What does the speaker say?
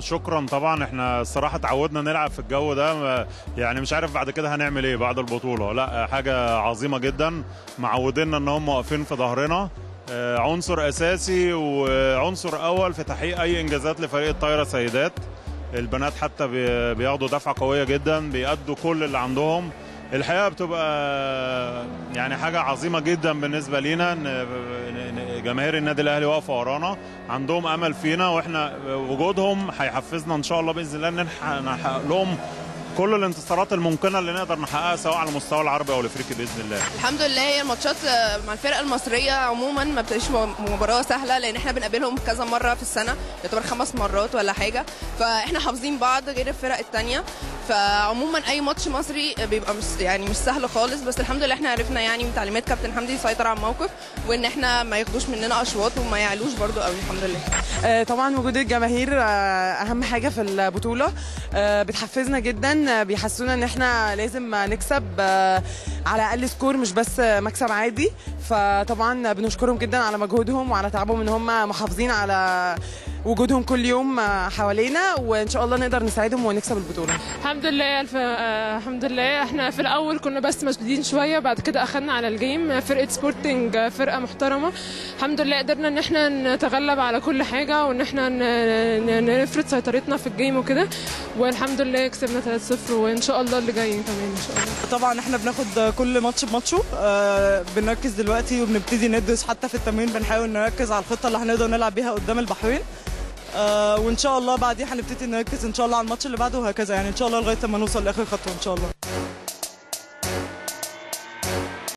شكرا طبعا احنا الصراحه اتعودنا نلعب في الجو ده ما- يعني مش عارف بعد كده هنعمل ايه بعد البطوله لا حاجه عظيمه جدا معودينا ان هم واقفين في ظهرنا آه، عنصر اساسي وعنصر اول في تحقيق اي انجازات لفريق الطايره سيدات البنات حتى بي- بياخدوا دفعه قويه جدا بيأدوا كل اللي عندهم الحقيقه بتبقى يعني حاجه عظيمه جدا بالنسبه لينا ان إن جماهير النادي الاهلي واقفه ورانا عندهم امل فينا واحنا وجودهم هيحفزنا ان شاء الله باذن الله ان نح- نحقق لهم كل الانتصارات الممكنه اللي نقدر نحققها سواء على المستوى العربي او الافريقي باذن الله الحمد لله هي الماتشات آه، مع الفرق المصريه عموما ما بتبقاش م- مباراه سهله لان احنا بنقابلهم كذا مره في السنه يعتبر خمس مرات ولا حاجه فاحنا حافظين بعض غير الفرق التانية فعموما اي ماتش مصري بيبقى مش يعني مش سهل خالص بس الحمد لله احنا عرفنا يعني من تعليمات كابتن حمدي يسيطر على الموقف وان احنا ما ياخدوش مننا اشواط وما يعلوش برضو قوي الحمد لله آه، طبعا وجود الجماهير آه، اهم حاجه في البطوله آه، بتحفزنا جدا آه، بيحسونا ان احنا لازم نكسب آه، على اقل سكور مش بس آه، مكسب عادي فطبعا بنشكرهم جدا على مجهودهم وعلى تعبهم ان هم محافظين على وجودهم كل يوم آه، حوالينا وان شاء الله نقدر نساعدهم ونكسب البطوله الحمد لله الف... آه، الحمد لله احنا في الاول كنا بس مشدودين شويه بعد كده اخدنا على الجيم فرقه سبورتنج آه، فرقه محترمه الحمد لله قدرنا ان احنا نتغلب على كل حاجه وان احنا ن... ن... نفرض سيطرتنا في الجيم وكده والحمد لله كسبنا 3-0 وان شاء الله اللي جاي كمان ان شاء الله طبعا احنا بناخد كل ماتش بماتشه آه بنركز دلوقتي وبنبتدي ندرس حتى في التمرين بنحاول نركز على الخطه اللي هنقدر نلعب بيها قدام البحرين آه وان شاء الله بعديها هنبتدي نركز ان شاء الله على الماتش اللي بعده وهكذا يعني ان شاء الله لغايه ما نوصل لاخر خطوه ان شاء الله